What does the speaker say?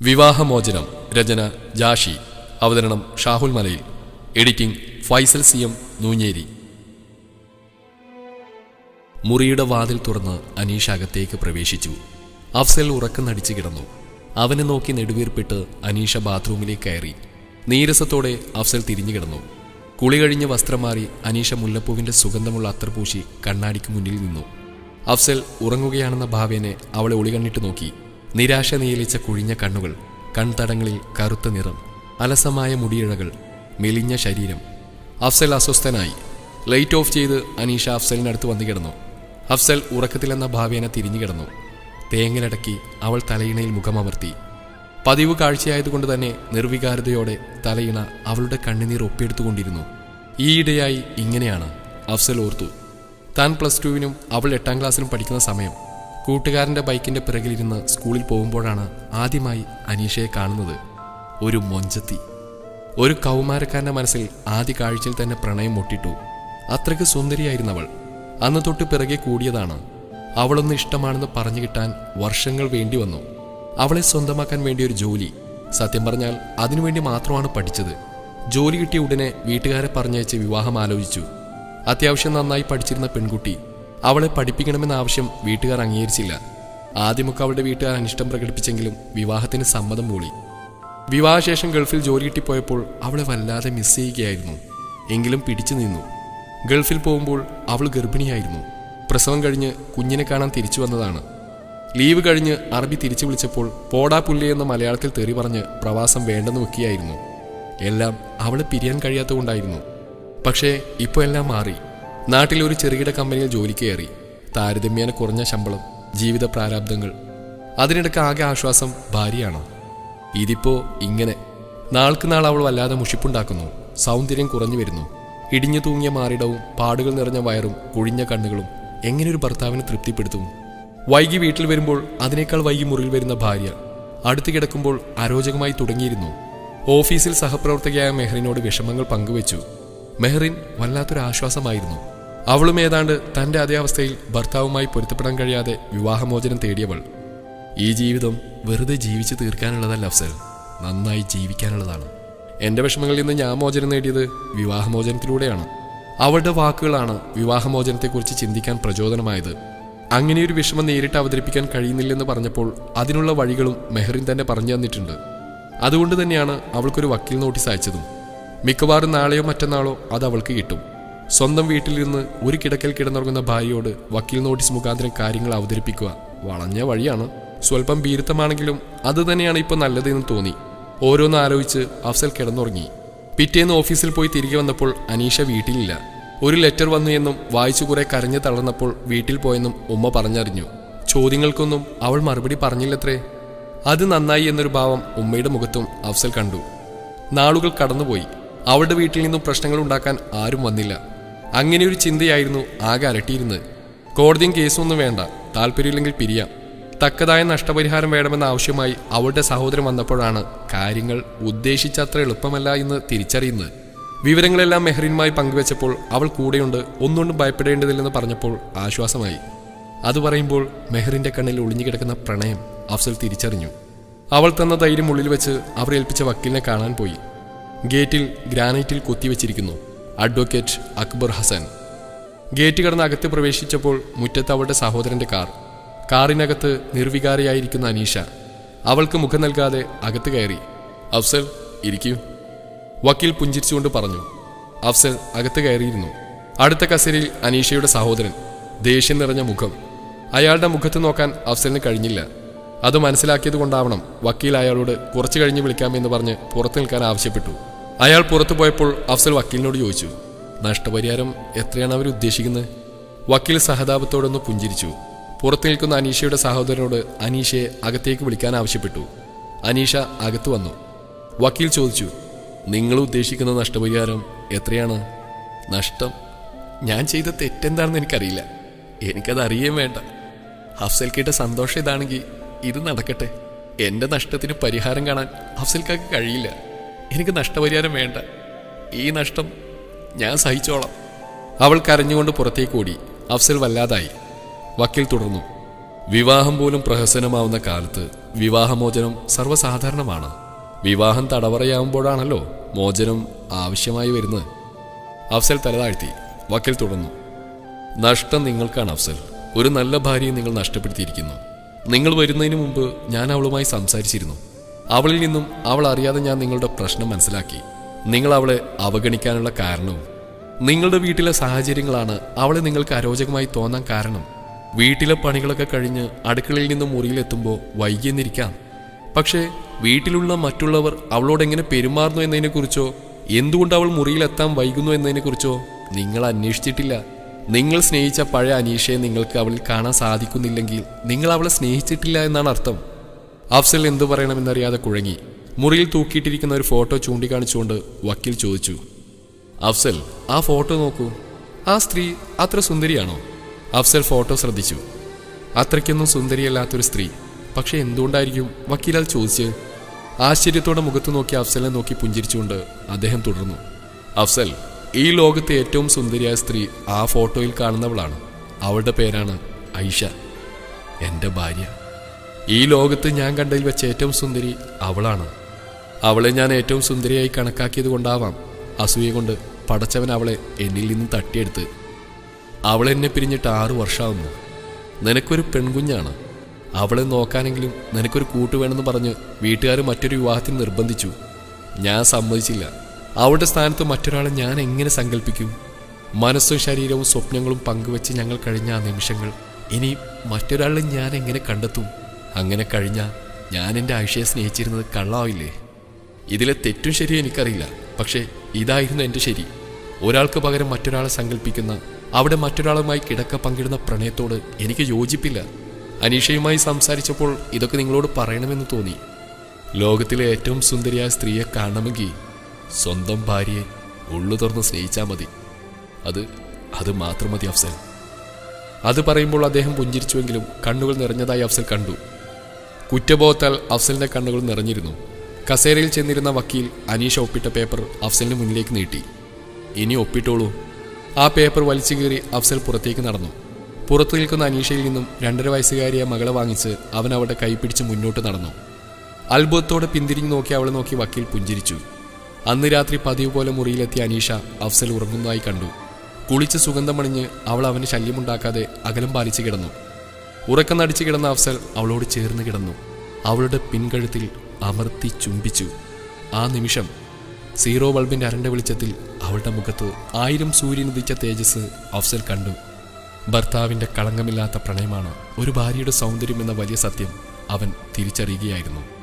വിവാഹമോചനം രചന ജാഷി അവതരണം Shahul Malayil editing Faisal C M Noonjeri മുറിയുടെ വാതിൽ തുറന്ന് അനീഷ അകത്തേക്ക് പ്രവേശിച്ചു അഫ്സൽ ഉറക്കം നടിച്ചു കിടന്നു അവനെ നോക്കി നെടുവീർപ്പിട്ട് അനീഷ ബാത്റൂമിലേക്ക് കയറി നീരസത്തോടെ അഫ്സൽ തിരിഞ്ഞു കിടന്നു കുളി കഴിഞ്ഞ് വസ്ത്രം മാറി അനീഷ മുല്ലപ്പൂവിന്റെ സുഗന്ധമുള്ള അത്തർ പൂശി കണ്ണാടിക്ക് മുന്നിൽ നിന്നു അഫ്സൽ ഉറങ്ങുകയാണെന്ന ഭാവേനെ അവളെ ഒളികണ്ണിട്ട് നോക്കി നിരാശ നീലിച്ച കുഴിഞ്ഞ കണ്ണുകൾ കൺതടങ്ങളിൽ കറുത്ത നിറം അലസമായ മുടിയിഴകൾ മെലിഞ്ഞ ശരീരം അഫ്സൽ അസ്വസ്ഥനായി ലൈറ്റ് ഓഫ് ചെയ്ത് അനീഷ അഫ്സലിനടുത്ത് വന്നു കിടന്നു അഫ്സൽ ഉറക്കത്തിലെന്ന ഭാവേന തിരിഞ്ഞു കിടന്നു തേങ്ങലടക്കി അവൾ തലയിണയിൽ മുഖമമർത്തി പതിവ് കാഴ്ചയായതുകൊണ്ട് തന്നെ നിർവികാരതയോടെ തലയിണ അവളുടെ കണ്ണുനീർ ഒപ്പിയെടുത്തുകൊണ്ടിരുന്നു ഈയിടെയായി ഇങ്ങനെയാണ് അഫ്സൽ ഓർത്തു താൻ പ്ലസ് ടുവിനും അവൾ എട്ടാം ക്ലാസ്സിലും പഠിക്കുന്ന സമയം കൂട്ടുകാരന്റെ ബൈക്കിന്റെ പിറകിലിരുന്ന് സ്കൂളിൽ പോകുമ്പോഴാണ് ആദ്യമായി അനീഷയെ കാണുന്നത് ഒരു മൊഞ്ചത്തി ഒരു കൗമാരക്കാരന്റെ മനസ്സിൽ ആദ്യ കാഴ്ചയിൽ തന്നെ പ്രണയം മുട്ടിട്ടു അത്രയ്ക്ക് സുന്ദരിയായിരുന്നവൾ അന്ന് തൊട്ട് പിറകെ കൂടിയതാണ് അവളൊന്ന് ഇഷ്ടമാണെന്ന് പറഞ്ഞു കിട്ടാൻ വർഷങ്ങൾ വേണ്ടി വന്നു അവളെ സ്വന്തമാക്കാൻ വേണ്ടി ഒരു ജോലി സത്യം പറഞ്ഞാൽ അതിനുവേണ്ടി മാത്രമാണ് പഠിച്ചത് ജോലി കിട്ടിയ ഉടനെ വീട്ടുകാരെ പറഞ്ഞയച്ച് വിവാഹം ആലോചിച്ചു അത്യാവശ്യം നന്നായി പഠിച്ചിരുന്ന പെൺകുട്ടി അവളെ പഠിപ്പിക്കണമെന്ന ആവശ്യം വീട്ടുകാർ അംഗീകരിച്ചില്ല ആദ്യമൊക്കെ അവളുടെ വീട്ടുകാർ അനിഷ്ടം പ്രകടിപ്പിച്ചെങ്കിലും വിവാഹത്തിന് സമ്മതം മൂളി വിവാഹശേഷം ഗൾഫിൽ ജോലി കിട്ടിപ്പോയപ്പോൾ അവളെ വല്ലാതെ മിസ് ചെയ്യുകയായിരുന്നു എങ്കിലും പിടിച്ചു നിന്നു ഗൾഫിൽ പോകുമ്പോൾ അവൾ ഗർഭിണിയായിരുന്നു പ്രസവം കഴിഞ്ഞ് കുഞ്ഞിനെ കാണാൻ തിരിച്ചു വന്നതാണ് ലീവ് കഴിഞ്ഞ് അറബി തിരിച്ചു വിളിച്ചപ്പോൾ പോടാ പുല്ലി എന്ന മലയാളത്തിൽ തെറി പറഞ്ഞ് പ്രവാസം വേണ്ടെന്ന് വെക്കുകയായിരുന്നു എല്ലാം അവളെ പിരിയാൻ കഴിയാത്തതുകൊണ്ടായിരുന്നു പക്ഷേ ഇപ്പോൾ എല്ലാം മാറി നാട്ടിൽ ഒരു ചെറുകിട കമ്പനിയിൽ ജോലിക്ക് കയറി താരതമ്യേന കുറഞ്ഞ ശമ്പളം ജീവിത പ്രാരാബ്ദങ്ങൾ അതിനിടയ്ക്ക് ആകെ ആശ്വാസം ഭാര്യയാണ് ഇതിപ്പോ ഇങ്ങനെ നാൾക്ക് നാൾ അവൾ വല്ലാതെ മുഷിപ്പുണ്ടാക്കുന്നു സൗന്ദര്യം കുറഞ്ഞു വരുന്നു ഇടിഞ്ഞു തൂങ്ങിയ മാറിടവും പാടുകൾ നിറഞ്ഞ വയറും കുഴിഞ്ഞ കണ്ണുകളും എങ്ങനെ ഒരു ഭർത്താവിനെ തൃപ്തിപ്പെടുത്തും വൈകി വീട്ടിൽ വരുമ്പോൾ അതിനേക്കാൾ വൈകി മുറിയിൽ വരുന്ന ഭാര്യ അടുത്ത് കിടക്കുമ്പോൾ അരോചകമായി തുടങ്ങിയിരുന്നു ഓഫീസിൽ സഹപ്രവർത്തകയായ മെഹറിനോട് വിഷമങ്ങൾ പങ്കുവച്ചു മെഹറിൻ വല്ലാത്തൊരു ആശ്വാസമായിരുന്നു അവളും ഏതാണ്ട് തന്റെ അതേ അവസ്ഥയിൽ ഭർത്താവുമായി പൊരുത്തപ്പെടാൻ കഴിയാതെ വിവാഹമോചനം തേടിയവൾ ഈ ജീവിതം വെറുതെ ജീവിച്ചു തീർക്കാനുള്ളതല്ല അഫ്സൽ നന്നായി ജീവിക്കാനുള്ളതാണ് എന്റെ വിഷമങ്ങളിൽ നിന്ന് ഞാൻ മോചനം നേടിയത് വിവാഹമോചനത്തിലൂടെയാണ് അവളുടെ വാക്കുകളാണ് വിവാഹമോചനത്തെക്കുറിച്ച് ചിന്തിക്കാൻ പ്രചോദനമായത് അങ്ങനെയൊരു വിഷമം നേരിട്ട് അവതരിപ്പിക്കാൻ കഴിയുന്നില്ലെന്ന് പറഞ്ഞപ്പോൾ അതിനുള്ള വഴികളും മെഹറിൻ തന്നെ പറഞ്ഞു തന്നിട്ടുണ്ട് അതുകൊണ്ട് തന്നെയാണ് അവൾക്കൊരു വക്കീൽ നോട്ടീസ് അയച്ചതും മിക്കവാറും നാളെയോ മറ്റന്നാളോ അത് അവൾക്ക് കിട്ടും സ്വന്തം വീട്ടിലിരുന്ന് ഒരു കിടക്കൽ കിടന്നുറങ്ങുന്ന ഭാര്യയോട് വക്കീൽ നോട്ടീസ് മുഖാന്തരം കാര്യങ്ങൾ അവതരിപ്പിക്കുക വളഞ്ഞ വഴിയാണ് സ്വല്പം ഭീരുത്തമാണെങ്കിലും അത് തന്നെയാണ് ഇപ്പോൾ നല്ലതെന്ന് തോന്നി ഓരോന്ന് ആലോചിച്ച് അഫ്സൽ കിടന്നുറങ്ങി പിറ്റേന്ന് ഓഫീസിൽ പോയി തിരികെ വന്നപ്പോൾ അനീഷ വീട്ടിലില്ല ഒരു ലെറ്റർ വന്നു എന്നും വായിച്ചു കുറെ കരഞ്ഞു തളർന്നപ്പോൾ വീട്ടിൽ പോയെന്നും ഉമ്മ പറഞ്ഞറിഞ്ഞു ചോദ്യങ്ങൾക്കൊന്നും അവൾ മറുപടി പറഞ്ഞില്ലത്രേ അത് നന്നായി എന്നൊരു ഭാവം ഉമ്മയുടെ മുഖത്തും അഫ്സൽ കണ്ടു നാളുകൾ കടന്നുപോയി അവളുടെ വീട്ടിൽ നിന്നും പ്രശ്നങ്ങൾ ഉണ്ടാക്കാൻ ആരും വന്നില്ല അങ്ങനെ ഒരു ചിന്തയായിരുന്നു ആകെ അലട്ടിയിരുന്നത് കോടതിയും കേസൊന്നും വേണ്ട താല്പര്യമില്ലെങ്കിൽ പിരിയാം തക്കതായ നഷ്ടപരിഹാരം വേണമെന്ന ആവശ്യമായി അവളുടെ സഹോദരൻ വന്നപ്പോഴാണ് കാര്യങ്ങൾ ഉദ്ദേശിച്ചത്ര എളുപ്പമല്ല എന്ന് തിരിച്ചറിയുന്നത് വിവരങ്ങളെല്ലാം മെഹറിനുമായി പങ്കുവെച്ചപ്പോൾ അവൾ കൂടെയുണ്ട് ഒന്നുകൊണ്ടും ഭയപ്പെടേണ്ടതില്ലെന്ന് പറഞ്ഞപ്പോൾ ആശ്വാസമായി അത് പറയുമ്പോൾ മെഹറിന്റെ കണ്ണിൽ ഒളിഞ്ഞുകിടക്കുന്ന പ്രണയം അഫ്സൽ തിരിച്ചറിഞ്ഞു അവൾ തന്ന ധൈര്യം ഉള്ളിൽ വെച്ച് അവർ ഏൽപ്പിച്ച വക്കീലിനെ കാണാൻ പോയി ഗേറ്റിൽ ഗ്രാനൈറ്റിൽ കൊത്തിവെച്ചിരിക്കുന്നു അഡ്വക്കേറ്റ് അക്ബർ ഹസൻ ഗേറ്റ് കടന്ന് അകത്ത് പ്രവേശിച്ചപ്പോൾ മുറ്റത്ത് അവളുടെ സഹോദരന്റെ കാർ കാറിനകത്ത് നിർവികാരയായിരിക്കുന്ന അനീഷ അവൾക്ക് മുഖം നൽകാതെ അകത്ത് കയറി അഫ്സൽ ഇരിക്കൂ വക്കീൽ പുഞ്ചിരിച്ചുകൊണ്ട് പറഞ്ഞു അഫ്സൽ അകത്ത് കയറിയിരുന്നു അടുത്ത കസേരയിൽ അനീഷയുടെ സഹോദരൻ ദേഷ്യം നിറഞ്ഞ മുഖം അയാളുടെ മുഖത്ത് നോക്കാൻ അഫ്സലിന് കഴിഞ്ഞില്ല അത് മനസ്സിലാക്കിയത് കൊണ്ടാവണം വക്കീൽ അയാളോട് കുറച്ചു കഴിഞ്ഞ് വിളിക്കാമെന്ന് പറഞ്ഞ് പുറത്തു നിൽക്കാൻ ആവശ്യപ്പെട്ടു അയാൾ പുറത്തു പോയപ്പോൾ അഫ്സൽ വക്കീലിനോട് ചോദിച്ചു നഷ്ടപരിഹാരം എത്രയാണ് അവർ ഉദ്ദേശിക്കുന്നത് വക്കീൽ സഹതാപത്തോടൊന്ന് പുഞ്ചിരിച്ചു പുറത്തു നിൽക്കുന്ന അനീഷയുടെ സഹോദരനോട് അനീഷയെ അകത്തേക്ക് വിളിക്കാൻ ആവശ്യപ്പെട്ടു അനീഷ അകത്തു വന്നു വക്കീൽ ചോദിച്ചു നിങ്ങൾ ഉദ്ദേശിക്കുന്ന നഷ്ടപരിഹാരം എത്രയാണ് നഷ്ടം ഞാൻ ചെയ്ത തെറ്റെന്താണെന്ന് എനിക്കറിയില്ല എനിക്കത് അറിയേം വേണ്ട അഫ്സൽക്കയുടെ സന്തോഷം ഇതാണെങ്കിൽ ഇത് നടക്കട്ടെ എന്റെ നഷ്ടത്തിന് പരിഹാരം കാണാൻ അഫ്സൽക്കാക്ക് കഴിയില്ല എനിക്ക് നഷ്ടപരിഹാരം വേണ്ട ഈ നഷ്ടം ഞാൻ സഹിച്ചോളാം അവൾ കരഞ്ഞുകൊണ്ട് പുറത്തേക്ക് ഓടി അഫ്സൽ വല്ലാതായി വക്കീൽ തുടർന്നു വിവാഹം പോലും പ്രഹസനമാവുന്ന കാലത്ത് വിവാഹമോചനം സർവ്വസാധാരണമാണ് വിവാഹം തടവറയാവുമ്പോഴാണല്ലോ മോചനം ആവശ്യമായി വരുന്നത് അഫ്സൽ തലതാഴ്ത്തി വക്കീൽ തുടർന്നു നഷ്ടം നിങ്ങൾക്കാണ് അഫ്സൽ ഒരു നല്ല ഭാര്യയെ നിങ്ങൾ നഷ്ടപ്പെടുത്തിയിരിക്കുന്നു നിങ്ങൾ വരുന്നതിന് മുമ്പ് ഞാൻ അവളുമായി സംസാരിച്ചിരുന്നു അവളിൽ നിന്നും അവൾ അറിയാതെ ഞാൻ നിങ്ങളുടെ പ്രശ്നം മനസ്സിലാക്കി നിങ്ങൾ അവളെ അവഗണിക്കാനുള്ള കാരണവും നിങ്ങളുടെ വീട്ടിലെ സാഹചര്യങ്ങളാണ് അവളെ നിങ്ങൾക്ക് അരോചകമായി തോന്നാൻ കാരണം വീട്ടിലെ പണികളൊക്കെ കഴിഞ്ഞ് അടുക്കളയിൽ നിന്നും മുറിയിലെത്തുമ്പോൾ വൈകിയെന്നിരിക്കാം പക്ഷേ വീട്ടിലുള്ള മറ്റുള്ളവർ അവളോട് എങ്ങനെ പെരുമാറുന്നു എന്നതിനെക്കുറിച്ചോ എന്തുകൊണ്ട് അവൾ മുറിയിലെത്താൻ വൈകുന്നു എന്നതിനെക്കുറിച്ചോ നിങ്ങൾ അന്വേഷിച്ചിട്ടില്ല നിങ്ങൾ സ്നേഹിച്ച പഴയ അനീഷയെ നിങ്ങൾക്ക് അവളിൽ കാണാൻ സാധിക്കുന്നില്ലെങ്കിൽ നിങ്ങൾ അവളെ സ്നേഹിച്ചിട്ടില്ല എന്നാണ് അർത്ഥം അഫ്സൽ എന്തു പറയണമെന്നറിയാതെ കുഴങ്ങി മുറിയിൽ തൂക്കിയിട്ടിരിക്കുന്ന ഒരു ഫോട്ടോ ചൂണ്ടിക്കാണിച്ചുകൊണ്ട് വക്കീൽ ചോദിച്ചു അഫ്സൽ ആ ഫോട്ടോ നോക്കൂ ആ സ്ത്രീ അത്ര സുന്ദരിയാണോ അഫ്സൽ ഫോട്ടോ ശ്രദ്ധിച്ചു അത്രയ്ക്കൊന്നും സുന്ദരിയല്ലാത്തൊരു സ്ത്രീ പക്ഷെ എന്തുകൊണ്ടായിരിക്കും വക്കീൽ അത് ചോദിച്ച് ആശ്ചര്യത്തോടെ മുഖത്ത് നോക്കി അഫ്സലിനെ നോക്കി പുഞ്ചിരിച്ചുകൊണ്ട് അദ്ദേഹം തുടർന്നു അഫ്സൽ ഈ ലോകത്തെ ഏറ്റവും സുന്ദരിയായ സ്ത്രീ ആ ഫോട്ടോയിൽ കാണുന്നവളാണ് അവളുടെ പേരാണ് ഐഷ എൻ്റെ ഭാര്യ ഈ ലോകത്ത് ഞാൻ കണ്ടതിൽ വെച്ച ഏറ്റവും സുന്ദരി അവളാണ് അവളെ ഞാൻ ഏറ്റവും സുന്ദരിയായി കണക്കാക്കിയത് കൊണ്ടാവാം അസൂയ കൊണ്ട് പടച്ചവൻ അവളെ എന്നിൽ നിന്നും തട്ടിയെടുത്ത് അവൾ എന്നെ പിരിഞ്ഞിട്ട് ആറു വർഷമാവുന്നു നിനക്കൊരു പെൺകുഞ്ഞാണ് അവളെ നോക്കാനെങ്കിലും നിനക്കൊരു കൂട്ട് വേണമെന്ന് പറഞ്ഞ് വീട്ടുകാർ മറ്റൊരു വിവാഹത്തിന് നിർബന്ധിച്ചു ഞാൻ സമ്മതിച്ചില്ല അവളുടെ സ്ഥാനത്ത് മറ്റൊരാളെ ഞാൻ എങ്ങനെ സങ്കല്പിക്കും മനസ്സും ശരീരവും സ്വപ്നങ്ങളും പങ്കുവെച്ച് ഞങ്ങൾ കഴിഞ്ഞ ആ നിമിഷങ്ങൾ ഇനി മറ്റൊരാളെ ഞാൻ എങ്ങനെ കണ്ടെത്തും അങ്ങനെ കഴിഞ്ഞാൽ ഞാൻ എൻ്റെ ആഴ്ചയെ സ്നേഹിച്ചിരുന്നത് കള്ളാവില്ലേ ഇതിലെ തെറ്റും ശരിയും എനിക്കറിയില്ല പക്ഷേ ഇതായിരുന്നു എൻ്റെ ശരി ഒരാൾക്ക് പകരം മറ്റൊരാളെ സങ്കല്പിക്കുന്ന അവിടെ മറ്റൊരാളുമായി കിടക്ക പങ്കിടുന്ന പ്രണയത്തോട് എനിക്ക് യോജിപ്പില്ല അനീഷയുമായി സംസാരിച്ചപ്പോൾ ഇതൊക്കെ നിങ്ങളോട് പറയണമെന്ന് തോന്നി ലോകത്തിലെ ഏറ്റവും സുന്ദരിയായ സ്ത്രീയെ കാണണമെങ്കിൽ സ്വന്തം ഭാര്യയെ ഉള്ളു തുറന്ന് സ്നേഹിച്ചാൽ മതി അത് അത് മാത്രം മതി അഫ്സൽ അത് പറയുമ്പോൾ അദ്ദേഹം പുഞ്ചിരിച്ചുവെങ്കിലും കണ്ണുകൾ നിറഞ്ഞതായി അഫ്സൽ കണ്ടു കുറ്റബോധത്താൽ അഫ്സലിന്റെ കണ്ണുകൾ നിറഞ്ഞിരുന്നു കസേരയിൽ ചെന്നിരുന്ന വക്കീൽ അനീഷ ഒപ്പിട്ട പേപ്പർ അഫ്സലിന് മുന്നിലേക്ക് നീട്ടി ഇനി ഒപ്പിട്ടോളൂ ആ പേപ്പർ വലിച്ചു കീറി അഫ്സൽ പുറത്തേക്ക് നടന്നു പുറത്തു നിൽക്കുന്ന അനീഷയിൽ നിന്നും രണ്ടര വയസ്സുകാരിയ മകളെ വാങ്ങിച്ച് അവൻ അവളുടെ കൈ പിടിച്ച് മുന്നോട്ട് നടന്നു അത്ഭുതത്തോടെ പിന്തിരിഞ്ഞു നോക്കി അവളെ നോക്കി വക്കീൽ പുഞ്ചിരിച്ചു അന്ന് രാത്രി പതിവ് പോലെ മുറിയിലെത്തിയ അനീഷ അഫ്സൽ ഉറങ്ങുന്നതായി കണ്ടു കുളിച്ച് സുഗന്ധമണിഞ്ഞ് അവൾ അവന് ശല്യമുണ്ടാക്കാതെ അകലം പാലിച്ച് കിടന്നു ഉറക്കം നടിച്ചു കിടന്ന അഫ്സൽ അവളോട് ചേർന്ന് കിടന്നു അവളുടെ പിൻകഴുത്തിൽ അമർത്തി ചുംബിച്ചു ആ നിമിഷം സീറോ ബൾബിന്റെ അരണ്ട വെളിച്ചത്തിൽ അവളുടെ മുഖത്ത് ആയിരം സൂര്യൻ ഉദിച്ച തേജസ് അഫ്സൽ കണ്ടു ഭർത്താവിന്റെ കളങ്കമില്ലാത്ത പ്രണയമാണ് ഒരു ഭാര്യയുടെ സൗന്ദര്യം എന്ന വലിയ സത്യം അവൻ തിരിച്ചറിയുകയായിരുന്നു